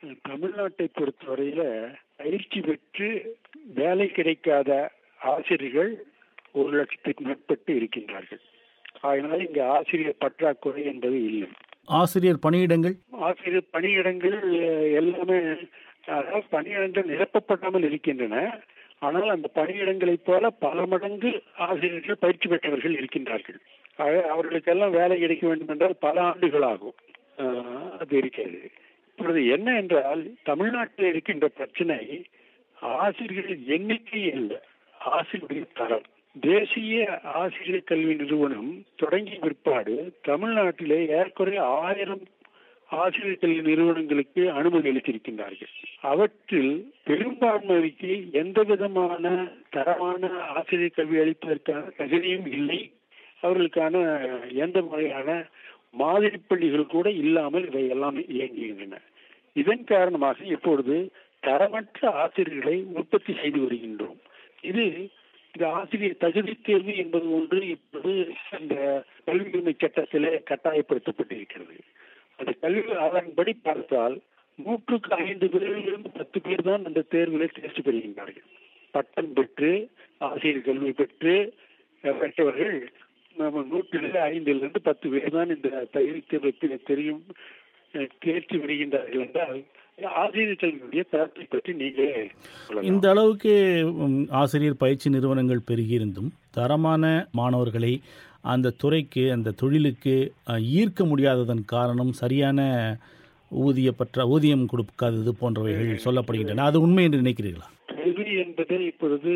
தமிழ்நாட்டை பொறுத்தவரையில பயிற்சி பெற்று வேலை கிடைக்காத ஆசிரியர்கள் ஒரு லட்சத்துக்கு மேற்பட்டு இருக்கின்றார்கள் அதனால இங்க ஆசிரியர் பற்றாக்குறை என்பது இல்லை ஆசிரியர் பணியிடங்கள் ஆசிரியர் பணியிடங்கள் அஹ், எல்லாமே அதாவது பணியிடங்கள் நிரப்பப்படாமல் இருக்கின்றன ஆனால் அந்த பணியிடங்களைப் போல பல மடங்கு ஆசிரியர்கள் பயிற்சி பெற்றவர்கள் இருக்கின்றார்கள் ஆக அவர்களுக்கெல்லாம் வேலை கிடைக்க வேண்டும் என்றால் பல ஆண்டுகள் ஆகும் அஹ், அது இருக்கிறது இப்பொழுது என்ன என்றால் தமிழ்நாட்டில் இருக்கின்ற பிரச்சனை ஆசிரியர்கள் எண்ணிக்கை இல்லை ஆசிரியருடைய தரம் தேசிய ஆசிரியர் கல்வி நிறுவனம் தொடங்கிய பிற்பாடு தமிழ்நாட்டிலே ஏறக்குறைய ஆயிரம் ஆசிரியர் கல்வி நிறுவனங்களுக்கு அனுமதி அளித்திருக்கின்றார்கள் அவற்றில் பெரும்பான்மைக்கு எந்த விதமான தரமான ஆசிரியர் கல்வி அளிப்பதற்கான தகுதியும் இல்லை அவர்களுக்கான எந்த வகையான மாதிரி பள்ளிகள் கூட இல்லாமல் இவை எல்லாம் இயங்குகின்றன இதன் காரணமாக இப்பொழுது தரமற்ற ஆசிரியர்களை உற்பத்தி செய்து வருகின்றோம் இது இந்த ஆசிரியர் தகுதி தேர்வு என்பது ஒன்று இப்போது இந்த கல்வி உரிமை சட்டத்திலே கட்டாயப்படுத்தப்பட்டிருக்கிறது அந்த கல்வி அதன்படி பார்த்தால் நூற்றுக்கு ஐந்து பேரிலிருந்து பத்து பேர் தான் அந்த தேர்விலே தேர்ச்சி பெறுகின்றார்கள் பட்டம் பெற்று ஆசிரியர் கல்வி பெற்று அஹ், பெற்றவர்கள் நம்ம நூற்றில் ஐந்திலிருந்து பத்து பேர் தான் இந்த தகுதி தேர்வு தெரியும் அஹ், தேர்ச்சி பெறுகின்றார்கள் என்றால் ஆசிரியர் கல்வியுடைய தரத்தை பற்றி நீங்களே சொல்லலாம். இந்த அளவுக்கு ம், ஆசிரியர் பயிற்சி நிறுவனங்கள் பெருகியிருந்தும் தரமான மாணவர்களை அந்த துறைக்கு அந்த தொழிலுக்கு அ, ஈர்க்க முடியாததன் காரணம் சரியான ஊதிய பற்ற ஊதியம் கொடுக்காதது போன்றவைகள் சொல்லப்படுகின்றன அது உண்மை என்று நினைக்கிறீர்களா கல்வி என்பது இப்பொழுது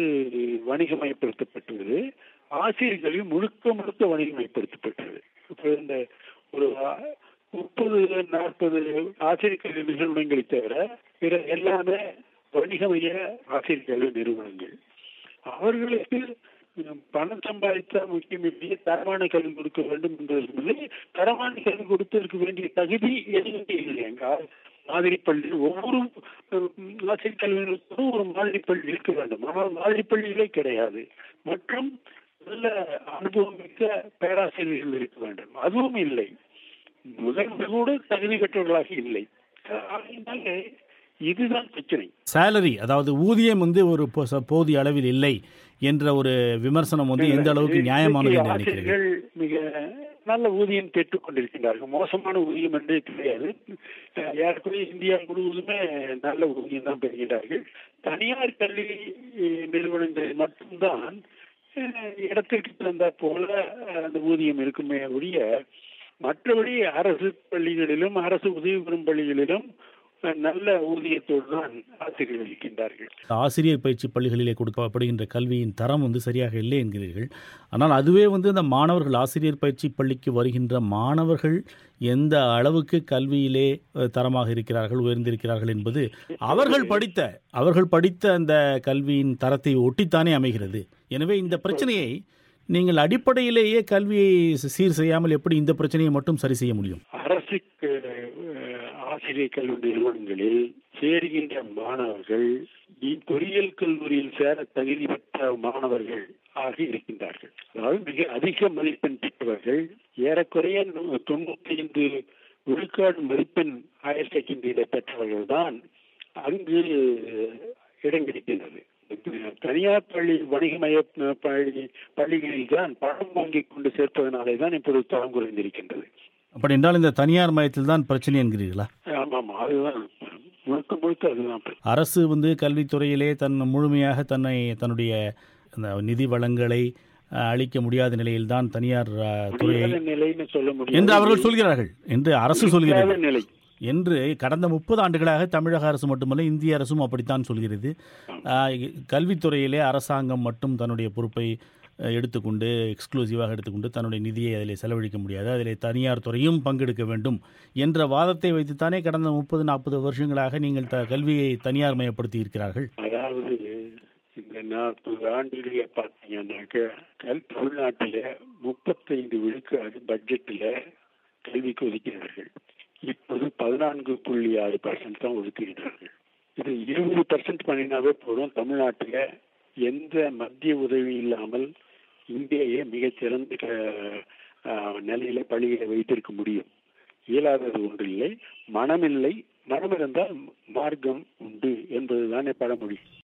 வணிகமயப்படுத்தப்பட்டுள்ளது ஆசிரியர்களையும் முழுக்க முழுக்க வணிகமயப்படுத்தப்பட்டது இப்போ இந்த ஒரு ஆ- முப்பது நாற்பது ஆசிரியர் கல்வி நிறுவனங்களை தவிர பிற எல்லாமே வணிகமய ஆசிரியர் கல்வி நிறுவனங்கள் அவர்களுக்கு உம், பணம் சம்பாதித்தா முக்கியம் இல்லையே தரமான கல்வி கொடுக்க வேண்டும் என்பதில்லை தரமான கல்வி கொடுத்ததற்கு வேண்டிய தகுதி எதுவுமே இல்லை எங்க மாதிரி பள்ளி ஒவ்வொரு உம், ஆசிரியர் கல்வி நிறுவனத்திலும் ஒரு மாதிரி பள்ளி இருக்க வேண்டும் ஆனால் மாதிரி பள்ளிகளே கிடையாது மற்றும் நல்ல அனுபவம் மிக்க பேராசிரியர்கள் இருக்க வேண்டும் அதுவும் இல்லை முதல்வர் கூட தகுதி பெற்றவர்களாக இல்லை அதனால இதுதான் பிரச்சனை சேலரி அதாவது ஊதியம் வந்து ஒரு போ- ச- போதிய அளவில் இல்லை என்ற ஒரு விமர்சனம் வந்து எந்த அளவுக்கு நியாயமானது என்று நினைக்கிறீர்கள் ஆசிரியர்கள் மிக நல்ல ஊதியம் பெற்றுக் கொண்டிருக்கின்றார்கள் மோசமான ஊதியம் என்றே கிடையாது அஹ் ஏறக்குறைய இந்தியா முழுவதுமே நல்ல ஊதியம் தான் பெறுகின்றார்கள் தனியார் கல்வி அஹ், நிறுவனங்களில் மட்டும்தான் அஹ், இடத்திற்கு தகுந்த போல அஹ், அந்த ஊதியம் இருக்குமே ஒழிய மற்றபடி அரசு பள்ளிகளிலும் அரசு உதவி பெறும் பள்ளிகளிலும் அஹ், நல்ல ஊதியத்தோடு தான் ஆசிரியர்கள் இருக்கின்றார்கள் ஆசிரியர் பயிற்சி பள்ளிகளிலே கொடுக்கப்படுகின்ற கல்வியின் தரம் வந்து சரியாக இல்லை என்கிறீர்கள் ஆனால் அதுவே வந்து இந்த மாணவர்கள் ஆசிரியர் பயிற்சி பள்ளிக்கு வருகின்ற மாணவர்கள் எந்த அளவுக்கு கல்வியிலே அஹ், தரமாக இருக்கிறார்கள் உயர்ந்திருக்கிறார்கள் என்பது அவர்கள் படித்த அவர்கள் படித்த அந்த கல்வியின் தரத்தை ஒட்டித்தானே அமைகிறது எனவே இந்த பிரச்சனையை நீங்கள் அடிப்படையிலேயே கல்வியை சீர் செய்யாமல் எப்படி இந்த பிரச்சனையை மட்டும் சரி செய்ய முடியும் அரசு அஹ், ஆசிரியர் கல்வி நிறுவனங்களில் சேருகின்ற மாணவர்கள் இ- பொறியியல் கல்லூரியில் சேர தகுதி பெற்ற மாணவர்கள் ஆக இருக்கின்றார்கள் அதாவது மிக அதிக மதிப்பெண் பெற்றவர்கள் ஏறக்குறைய நூ- தொண்ணூத்தி ஐந்து விழுக்காடு மதிப்பெண் ஹையர் செகண்டரியில பெற்றவர்கள் தான் அங்கு இடம் கிடைக்கின்றது தனியார் பள்ளி வணிகமய பள்ளி பள்ளிகளில் தான் பணம் வாங்கிக் கொண்டு சேர்ப்பதனாலே தான் இப்பொழுது தரம் குறைந்திருக்கின்றது அப்படி என்றால் இந்த தனியார் மையத்தில் தான் பிரச்சனை என்கிறீர்களா ஆமாம் அதுதான் முழுக்க முழுக்க அதுதான் பிரச்சனை. அரசு வந்து கல்வித்துறையிலே தன் முழுமையாக தன்னை தன்னுடைய அந்த நிதி வளங்களை அஹ், அளிக்க முடியாத நிலையில்தான் தனியார் அஹ், துறையை முடியாத நிலைன்னு சொல்ல முடியாது என்று அவர்கள் சொல்கிறார்கள் என்று அரசு முடியாத சொல்கிறது நிலை என்று கடந்த முப்பது ஆண்டுகளாக தமிழக அரசு மட்டுமல்ல இந்திய அரசும் அப்படித்தான் சொல்கிறது ஆஹ், கல்வித்துறையிலே அரசாங்கம் மட்டும் தன்னுடைய பொறுப்பை அஹ், எடுத்துக்கொண்டு எக்ஸ்க்ளூசிவாக எடுத்துக்கொண்டு தன்னுடைய நிதியை அதில் செலவழிக்க முடியாது அதில் தனியார் துறையும் பங்கெடுக்க வேண்டும் என்ற வாதத்தை வைத்துத்தானே கடந்த முப்பது நாற்பது வருஷங்களாக நீங்கள் த கல்வியை தனியார் மயப்படுத்தி இருக்கிறார்கள் அதாவது இந்த நாற்பது ஆண்டுகளே பார்த்தீங்கன்னாக்க கல் தமிழ்நாட்டில முப்பத்தைந்து விழுக்காடு பட்ஜெட்டில் கல்விக்கு ஒதுக்கிறார்கள் இப்போது பதினான்கு புள்ளி ஆறு பர்சன்ட் தான் ஒதுக்குகிறார்கள் இது இருபது பர்சன்ட் பண்ணினாவே போதும் தமிழ்நாட்டில் எந்த மத்திய உதவி இல்லாமல் இந்தியாவே மிகச்சிறந்த க- ஆஹ் நிலையில பள்ளிகளை வைத்திருக்க முடியும் இயலாதது ஒன்றில்லை மனமில்லை மனம் இருந்தால் மார்க்கம் உண்டு என்பதுதானே பழமொழி